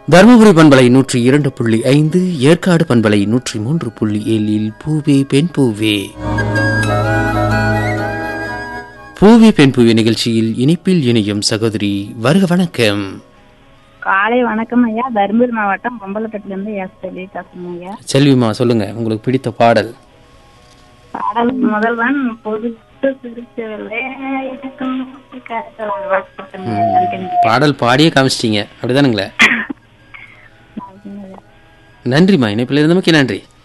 தருமபுரி பண்பலை நூற்றி இரண்டு புள்ளி ஐந்து ஏற்காடு பண்பலை நூற்றி மூன்று புள்ளி ஏழில் பூவே பெண் பூவே பூவே பெண் பூவே நிகழ்ச்சியில் இனிப்பில் இணையும் சகோதரி வருக வணக்கம் காலை வணக்கம் ஐயா தருமபுரி மாவட்டம் பொம்பலப்பட்டில இருந்து எஸ் சொல்லி பேசுறேன் ஐயா செல்விமா சொல்லுங்க உங்களுக்கு பிடித்த பாடல் பாடல் முதல்வன் பொதுட்டு சிரிச்சவளே எனக்கும் கருத்தவள் வாழ்த்துக்கள் நன்றி. பாடல் பாடியே காமிச்சிட்டீங்க அப்படிதானுங்களே நன்றிம்மா இணைப்பில் இருந்தமைக்கு நன்றி